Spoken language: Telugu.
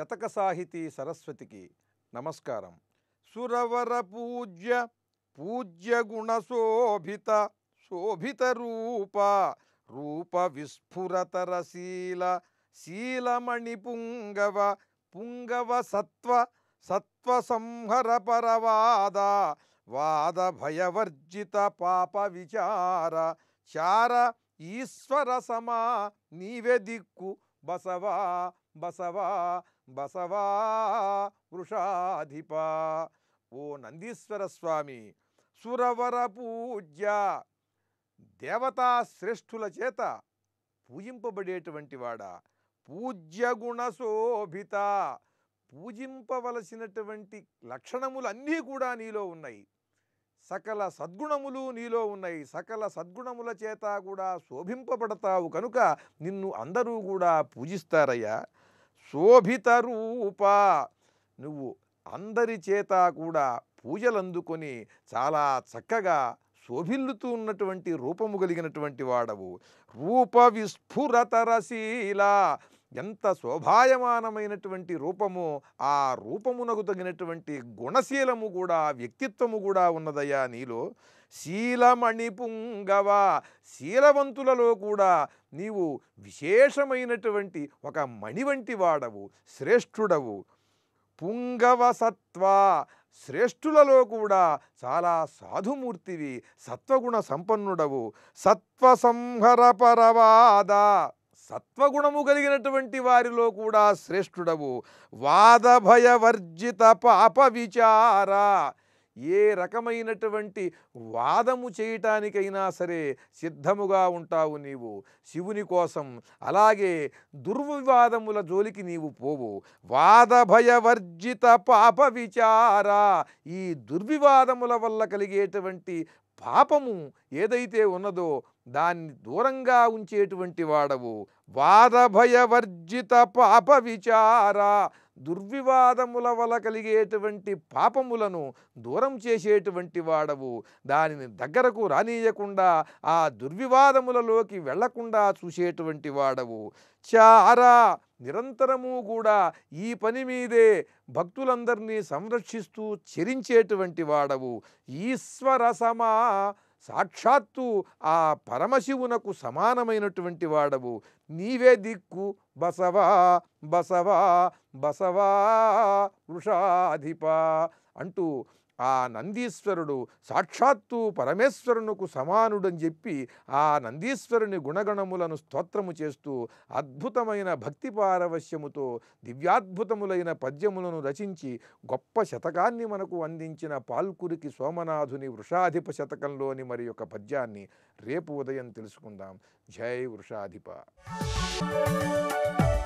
శతక సాహితీ సరస్వతికి నమస్కారం సురవర పూజ్య పూజ్య గుణ శోభిత శోభిత రూప రూప విస్ఫురతర శీల శీలమణి పుంగవ పుంగవ సత్వ సత్వ సంహర పరవాద వాద భయవర్జిత పాప విచార చార ఈశ్వర సమా నీవే దిక్కు బసవా బసవా బసవా వృషాధిప ఓ నందీశ్వర స్వామి సురవర పూజ్య దేవతా శ్రేష్ఠుల చేత పూజింపబడేటువంటి వాడా పూజ్య గుణ శోభిత పూజింపవలసినటువంటి లక్షణములు అన్నీ కూడా నీలో ఉన్నాయి సకల సద్గుణములు నీలో ఉన్నాయి సకల సద్గుణముల చేత కూడా శోభింపబడతావు కనుక నిన్ను అందరూ కూడా పూజిస్తారయ్యా శోభిత రూప నువ్వు అందరి చేత కూడా పూజలు అందుకొని చాలా చక్కగా శోభిల్లుతూ ఉన్నటువంటి రూపము కలిగినటువంటి వాడవు రూప విస్ఫురతరశీల ఎంత శోభాయమానమైనటువంటి రూపము ఆ రూపమునకు తగినటువంటి గుణశీలము కూడా వ్యక్తిత్వము కూడా ఉన్నదయ్యా నీలో శీలమణి పుంగవ శీలవంతులలో కూడా నీవు విశేషమైనటువంటి ఒక మణి వంటి వాడవు శ్రేష్ఠుడవు పుంగవ సత్వ శ్రేష్ఠులలో కూడా చాలా సాధుమూర్తివి సత్వగుణ సంపన్నుడవు సత్వ సంహర పరవాద సత్వగుణము కలిగినటువంటి వారిలో కూడా శ్రేష్ఠుడవు వాద భయవర్జిత పాప విచార ఏ రకమైనటువంటి వాదము చేయటానికైనా సరే సిద్ధముగా ఉంటావు నీవు శివుని కోసం అలాగే దుర్వివాదముల జోలికి నీవు పోవు వాద భయవర్జిత పాప విచార ఈ దుర్వివాదముల వల్ల కలిగేటువంటి పాపము ఏదైతే ఉన్నదో దాన్ని దూరంగా ఉంచేటువంటి వాడవు వాద భయవర్జిత పాప విచార దుర్వివాదముల వల్ల కలిగేటువంటి పాపములను దూరం చేసేటువంటి వాడవు దానిని దగ్గరకు రానీయకుండా ఆ దుర్వివాదములలోకి వెళ్లకుండా చూసేటువంటి వాడవు చారా నిరంతరము కూడా ఈ పని మీదే భక్తులందరినీ సంరక్షిస్తూ చెరించేటువంటి వాడవు ఈశ్వర సమా సాక్షాత్తు ఆ పరమశివునకు సమానమైనటువంటి వాడవు నీవే దిక్కు బసవా బసవా బసవా వృషాధిప అంటూ ఆ నందీశ్వరుడు సాక్షాత్తు పరమేశ్వరునకు సమానుడని చెప్పి ఆ నందీశ్వరుని గుణగణములను స్తోత్రము చేస్తూ అద్భుతమైన భక్తి పారవశ్యముతో దివ్యాద్భుతములైన పద్యములను రచించి గొప్ప శతకాన్ని మనకు అందించిన పాల్కురికి సోమనాథుని వృషాధిప శతకంలోని మరి యొక్క పద్యాన్ని రేపు ఉదయం తెలుసుకుందాం జై వృషాధిప